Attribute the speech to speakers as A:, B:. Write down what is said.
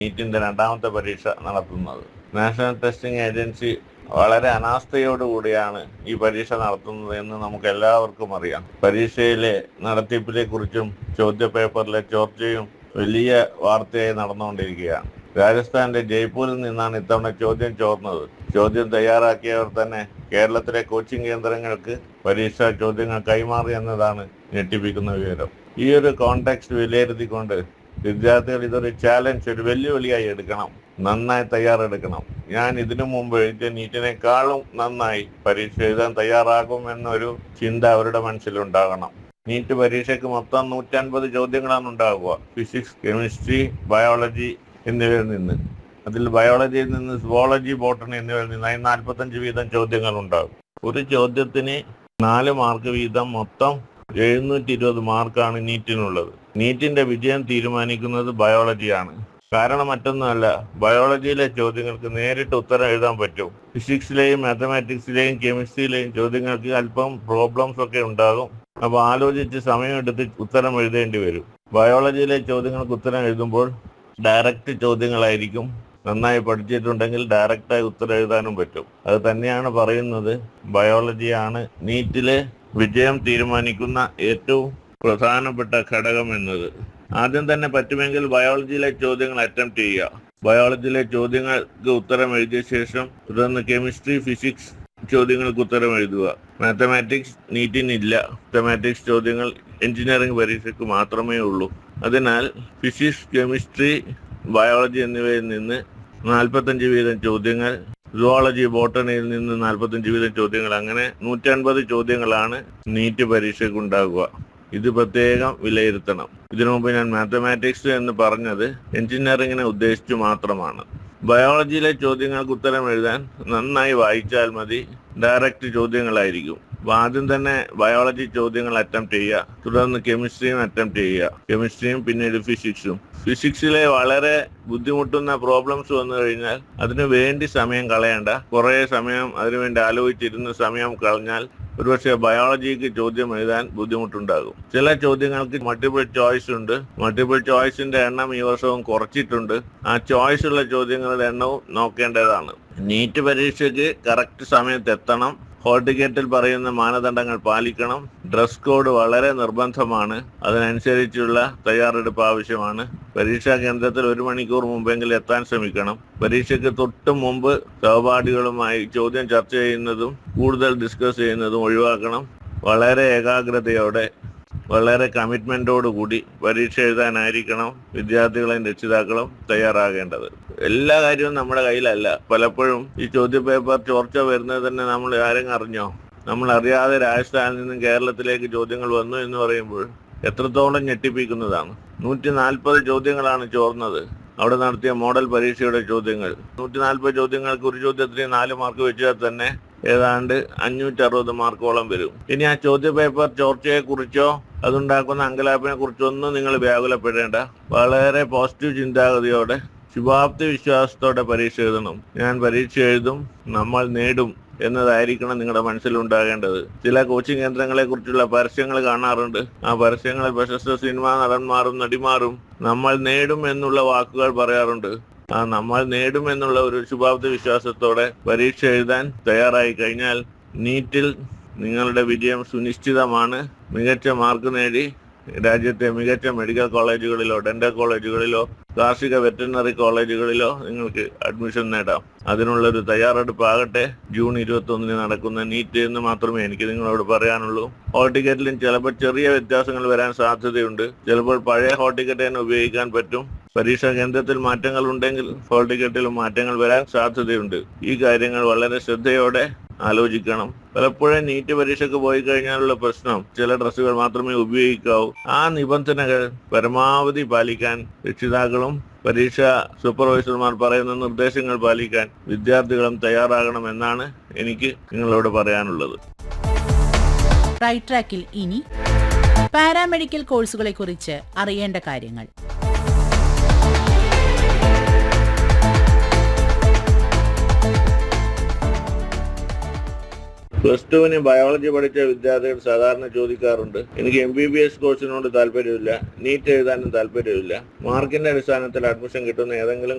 A: നീറ്റിന്റെ രണ്ടാമത്തെ പരീക്ഷ നടത്തുന്നത് നാഷണൽ ടെസ്റ്റിംഗ് ഏജൻസി വളരെ അനാസ്ഥയോടുകൂടിയാണ് ഈ പരീക്ഷ നടത്തുന്നത് എന്ന് നമുക്ക് എല്ലാവർക്കും അറിയാം പരീക്ഷയിലെ നടത്തിപ്പിനെ കുറിച്ചും ചോദ്യപേപ്പറിലെ ചോർച്ചയും വലിയ വാർത്തയായി നടന്നുകൊണ്ടിരിക്കുകയാണ് രാജസ്ഥാന്റെ ജയ്പൂരിൽ നിന്നാണ് ഇത്തവണ ചോദ്യം ചോർന്നത് ചോദ്യം തയ്യാറാക്കിയവർ തന്നെ കേരളത്തിലെ കോച്ചിങ് കേന്ദ്രങ്ങൾക്ക് പരീക്ഷാ ചോദ്യങ്ങൾ കൈമാറി എന്നതാണ് ഞെട്ടിപ്പിക്കുന്ന വിവരം ഈ ഒരു കോണ്ടെക്സ്റ്റ് വിലയിരുത്തിക്കൊണ്ട് വിദ്യാർത്ഥികൾ ഇതൊരു ചാലഞ്ച് ഒരു വെല്ലുവിളിയായി എടുക്കണം നന്നായി തയ്യാറെടുക്കണം ഞാൻ ഇതിനു മുമ്പ് എഴുതിയ നീറ്റിനേക്കാളും നന്നായി പരീക്ഷ എഴുതാൻ തയ്യാറാകും എന്നൊരു ചിന്ത അവരുടെ മനസ്സിലുണ്ടാകണം നീറ്റ് പരീക്ഷയ്ക്ക് മൊത്തം നൂറ്റൻപത് ചോദ്യങ്ങളാണ് ഉണ്ടാകുക ഫിസിക്സ് കെമിസ്ട്രി ബയോളജി എന്നിവയിൽ നിന്ന് അതിൽ ബയോളജിയിൽ നിന്ന് സുവോളജി ബോട്ടണി എന്നിവയിൽ നിന്നായി നാൽപ്പത്തഞ്ച് വീതം ചോദ്യങ്ങൾ ഉണ്ടാകും ഒരു ചോദ്യത്തിന് നാല് മാർക്ക് വീതം മൊത്തം എഴുന്നൂറ്റി ഇരുപത് മാർക്കാണ് നീറ്റിനുള്ളത് നീറ്റിന്റെ വിജയം തീരുമാനിക്കുന്നത് ബയോളജിയാണ് കാരണം മറ്റൊന്നുമല്ല ബയോളജിയിലെ ചോദ്യങ്ങൾക്ക് നേരിട്ട് ഉത്തരം എഴുതാൻ പറ്റും ഫിസിക്സിലെയും മാത്തമാറ്റിക്സിലെയും കെമിസ്ട്രിയിലെയും ചോദ്യങ്ങൾക്ക് അല്പം പ്രോബ്ലംസ് ഒക്കെ ഉണ്ടാകും അപ്പൊ ആലോചിച്ച് സമയമെടുത്ത് ഉത്തരം എഴുതേണ്ടി വരും ബയോളജിയിലെ ചോദ്യങ്ങൾക്ക് ഉത്തരം എഴുതുമ്പോൾ ഡയറക്റ്റ് ചോദ്യങ്ങളായിരിക്കും നന്നായി പഠിച്ചിട്ടുണ്ടെങ്കിൽ ഡയറക്റ്റായി ഉത്തരം എഴുതാനും പറ്റും അത് തന്നെയാണ് പറയുന്നത് ബയോളജിയാണ് നീറ്റിലെ വിജയം തീരുമാനിക്കുന്ന ഏറ്റവും പ്രധാനപ്പെട്ട ഘടകം എന്നത് ആദ്യം തന്നെ പറ്റുമെങ്കിൽ ബയോളജിയിലെ ചോദ്യങ്ങൾ അറ്റംപ്റ്റ് ചെയ്യുക ബയോളജിയിലെ ചോദ്യങ്ങൾക്ക് ഉത്തരം എഴുതിയ ശേഷം തുടർന്ന് കെമിസ്ട്രി ഫിസിക്സ് ചോദ്യങ്ങൾക്ക് ഉത്തരം എഴുതുക മാത്തമാറ്റിക്സ് നീറ്റിനില്ല മാത്തമാറ്റിക്സ് ചോദ്യങ്ങൾ എഞ്ചിനീയറിംഗ് പരീക്ഷയ്ക്ക് മാത്രമേ ഉള്ളൂ അതിനാൽ ഫിസിക്സ് കെമിസ്ട്രി ബയോളജി എന്നിവയിൽ നിന്ന് നാൽപ്പത്തഞ്ച് വീതം ചോദ്യങ്ങൾ സുവോളജി ബോട്ടണിയിൽ നിന്ന് നാൽപ്പത്തഞ്ച് വീതം ചോദ്യങ്ങൾ അങ്ങനെ നൂറ്റൻപത് ചോദ്യങ്ങളാണ് നീറ്റ് പരീക്ഷയ്ക്ക് ഉണ്ടാകുക ഇത് പ്രത്യേകം വിലയിരുത്തണം ഇതിനു മുമ്പ് ഞാൻ മാത്തമാറ്റിക്സ് എന്ന് പറഞ്ഞത് എഞ്ചിനീയറിംഗിനെ ഉദ്ദേശിച്ചു മാത്രമാണ് ബയോളജിയിലെ ചോദ്യങ്ങൾക്ക് ഉത്തരം എഴുതാൻ നന്നായി വായിച്ചാൽ മതി ഡയറക്റ്റ് ചോദ്യങ്ങളായിരിക്കും അപ്പൊ ആദ്യം തന്നെ ബയോളജി ചോദ്യങ്ങൾ അറ്റംപ്റ്റ് ചെയ്യുക തുടർന്ന് കെമിസ്ട്രിയും അറ്റംപ്റ്റ് ചെയ്യുക കെമിസ്ട്രിയും പിന്നീട് ഫിസിക്സും ഫിസിക്സിലെ വളരെ ബുദ്ധിമുട്ടുന്ന പ്രോബ്ലംസ് വന്നു കഴിഞ്ഞാൽ അതിനു വേണ്ടി സമയം കളയണ്ട കുറേ സമയം അതിനുവേണ്ടി ആലോചിച്ചിരുന്ന് സമയം കളഞ്ഞാൽ ഒരുപക്ഷെ ബയോളജിക്ക് ചോദ്യം എഴുതാൻ ബുദ്ധിമുട്ടുണ്ടാകും ചില ചോദ്യങ്ങൾക്ക് മൾട്ടിപ്പിൾ ചോയ്സ് ഉണ്ട് മൾട്ടിപ്പിൾ ചോയ്സിന്റെ എണ്ണം ഈ വർഷവും കുറച്ചിട്ടുണ്ട് ആ ചോയ്സ് ഉള്ള ചോദ്യങ്ങളുടെ എണ്ണവും നോക്കേണ്ടതാണ് നീറ്റ് പരീക്ഷയ്ക്ക് കറക്റ്റ് സമയത്ത് എത്തണം ഹോൾ ടിക്കറ്റിൽ പറയുന്ന മാനദണ്ഡങ്ങൾ പാലിക്കണം ഡ്രസ് കോഡ് വളരെ നിർബന്ധമാണ് അതിനനുസരിച്ചുള്ള തയ്യാറെടുപ്പ് ആവശ്യമാണ് പരീക്ഷാ കേന്ദ്രത്തിൽ ഒരു മണിക്കൂർ മുമ്പെങ്കിലും എത്താൻ ശ്രമിക്കണം പരീക്ഷയ്ക്ക് തൊട്ട് മുമ്പ് സഹപാഠികളുമായി ചോദ്യം ചർച്ച ചെയ്യുന്നതും കൂടുതൽ ഡിസ്കസ് ചെയ്യുന്നതും ഒഴിവാക്കണം വളരെ ഏകാഗ്രതയോടെ വളരെ കമ്മിറ്റ്മെന്റോട് കൂടി പരീക്ഷ എഴുതാനായിരിക്കണം വിദ്യാർത്ഥികളെയും രക്ഷിതാക്കളും തയ്യാറാകേണ്ടത് എല്ലാ കാര്യവും നമ്മുടെ കയ്യിലല്ല പലപ്പോഴും ഈ ചോദ്യപേപ്പർ ചോർച്ച വരുന്നത് തന്നെ നമ്മൾ ആരെങ്കിലും അറിഞ്ഞോ നമ്മൾ അറിയാതെ രാജസ്ഥാനിൽ നിന്നും കേരളത്തിലേക്ക് ചോദ്യങ്ങൾ വന്നു എന്ന് പറയുമ്പോൾ എത്രത്തോളം ഞെട്ടിപ്പിക്കുന്നതാണ് നൂറ്റി നാൽപ്പത് ചോദ്യങ്ങളാണ് ചോർന്നത് അവിടെ നടത്തിയ മോഡൽ പരീക്ഷയുടെ ചോദ്യങ്ങൾ നൂറ്റി നാൽപ്പത് ചോദ്യങ്ങൾക്ക് ഒരു ചോദ്യത്തിന് നാല് മാർക്ക് വെച്ചാൽ തന്നെ ഏതാണ്ട് അഞ്ഞൂറ്റി അറുപത് മാർക്കോളം വരും ഇനി ആ ചോദ്യ പേപ്പർ ചോർച്ചയെ കുറിച്ചോ അതുണ്ടാക്കുന്ന അങ്കലാപ്പിനെ കുറിച്ചോ ഒന്നും നിങ്ങൾ വ്യാകുലപ്പെടേണ്ട വളരെ പോസിറ്റീവ് ചിന്താഗതിയോടെ ശുഭാപ്തി വിശ്വാസത്തോടെ പരീക്ഷ എഴുതണം ഞാൻ പരീക്ഷ എഴുതും നമ്മൾ നേടും എന്നതായിരിക്കണം നിങ്ങളുടെ മനസ്സിലുണ്ടാകേണ്ടത് ചില കോച്ചിങ് കേന്ദ്രങ്ങളെ കുറിച്ചുള്ള പരസ്യങ്ങൾ കാണാറുണ്ട് ആ പരസ്യങ്ങളിൽ പ്രശസ്ത സിനിമാ നടന്മാരും നടിമാരും നമ്മൾ നേടും എന്നുള്ള വാക്കുകൾ പറയാറുണ്ട് ആ നമ്മൾ നേടും എന്നുള്ള ഒരു ശുഭാപ്തി വിശ്വാസത്തോടെ പരീക്ഷ എഴുതാൻ തയ്യാറായി കഴിഞ്ഞാൽ നീറ്റിൽ നിങ്ങളുടെ വിജയം സുനിശ്ചിതമാണ് മികച്ച മാർക്ക് നേടി രാജ്യത്തെ മികച്ച മെഡിക്കൽ കോളേജുകളിലോ ഡെന്റൽ കോളേജുകളിലോ കാർഷിക വെറ്ററിനറി കോളേജുകളിലോ നിങ്ങൾക്ക് അഡ്മിഷൻ നേടാം അതിനുള്ളൊരു തയ്യാറെടുപ്പാകട്ടെ ജൂൺ ഇരുപത്തി ഒന്നിന് നടക്കുന്ന നീറ്റ് എന്ന് മാത്രമേ എനിക്ക് നിങ്ങളോട് പറയാനുള്ളൂ ഹോൾ ടിക്കറ്റിലും ചിലപ്പോൾ ചെറിയ വ്യത്യാസങ്ങൾ വരാൻ സാധ്യതയുണ്ട് ചിലപ്പോൾ പഴയ ഹോൾ ടിക്കറ്റ് തന്നെ ഉപയോഗിക്കാൻ പറ്റും പരീക്ഷാ കേന്ദ്രത്തിൽ മാറ്റങ്ങൾ ഉണ്ടെങ്കിൽ ഹോൾ ടിക്കറ്റിലും മാറ്റങ്ങൾ വരാൻ സാധ്യതയുണ്ട് ഈ കാര്യങ്ങൾ വളരെ ശ്രദ്ധയോടെ ആലോചിക്കണം പലപ്പോഴും നീറ്റ് പരീക്ഷയ്ക്ക് പോയി കഴിഞ്ഞാലുള്ള പ്രശ്നം ചില ഡ്രസ്സുകൾ മാത്രമേ ഉപയോഗിക്കാവൂ ആ നിബന്ധനകൾ പരമാവധി പാലിക്കാൻ രക്ഷിതാക്കളും പരീക്ഷാ സൂപ്പർവൈസർമാർ പറയുന്ന നിർദ്ദേശങ്ങൾ പാലിക്കാൻ വിദ്യാർത്ഥികളും തയ്യാറാകണമെന്നാണ് എനിക്ക് നിങ്ങളോട് പറയാനുള്ളത്
B: റൈറ്റ് ട്രാക്കിൽ ഇനി പാരാമെഡിക്കൽ കോഴ്സുകളെക്കുറിച്ച് അറിയേണ്ട കാര്യങ്ങൾ
A: പ്ലസ് ടുവിന് ബയോളജി പഠിച്ച വിദ്യാർത്ഥികൾ സാധാരണ ചോദിക്കാറുണ്ട് എനിക്ക് എം ബി ബി എസ് കോഴ്സിനോട് താല്പര്യമില്ല നീറ്റ് എഴുതാനും താല്പര്യമില്ല മാർക്കിന്റെ അടിസ്ഥാനത്തിൽ അഡ്മിഷൻ കിട്ടുന്ന ഏതെങ്കിലും